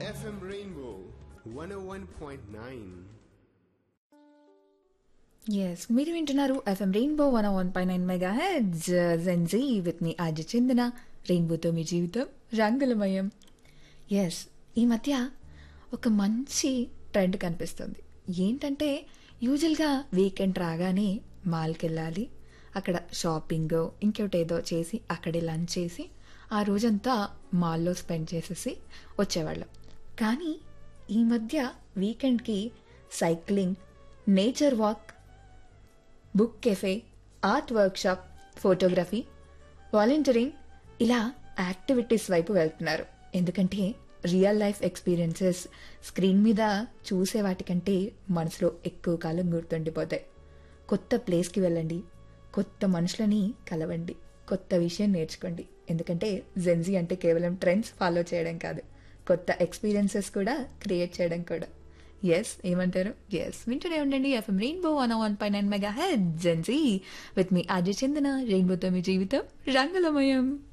FM Rainbow 101.9. Yes మీరు వింటున్నారు FM rainbow one one పై nine mega heads Gen Z with మీ ఆర్జ చెందిన రెయిన్బోతో మీ జీవితం రంగులమయం ఎస్ ఈ మధ్య ఒక మంచి ట్రెండ్ కనిపిస్తుంది ఏంటంటే యూజువల్గా వీకెండ్ రాగానే మాల్కి వెళ్ళాలి అక్కడ షాపింగ్ ఇంకోటేదో చేసి అక్కడే లంచ్ చేసి ఆ రోజంతా మాల్లో స్పెండ్ చేసేసి వచ్చేవాళ్ళం కానీ ఈ మధ్య వీకెండ్కి cycling nature walk book cafe art workshop photography volunteering ఇలా యాక్టివిటీస్ వైపు వెళ్తున్నారు ఎందుకంటే రియల్ లైఫ్ ఎక్స్పీరియన్సెస్ స్క్రీన్ మీద చూసే వాటికంటే మనసులో ఎక్కువ కాలం గుర్తుండిపోతాయి కొత్త ప్లేస్కి వెళ్ళండి కొత్త మనుషులని కలవండి కొత్త విషయం నేర్చుకోండి ఎందుకంటే జెన్జీ అంటే కేవలం ట్రెండ్స్ ఫాలో చేయడం కాదు కొత్త ఎక్స్పీరియన్సెస్ కూడా క్రియేట్ చేయడం కూడా ఎస్ ఏమంటారు ఎస్ వింటూనే ఉండండి ఎఫ్ఎం రెయిన్బో వన్ వన్ పై nine mega head Gen Z with మీ అజయ్ చందన రెయిన్బోతో మీ జీవితం రంగులమయం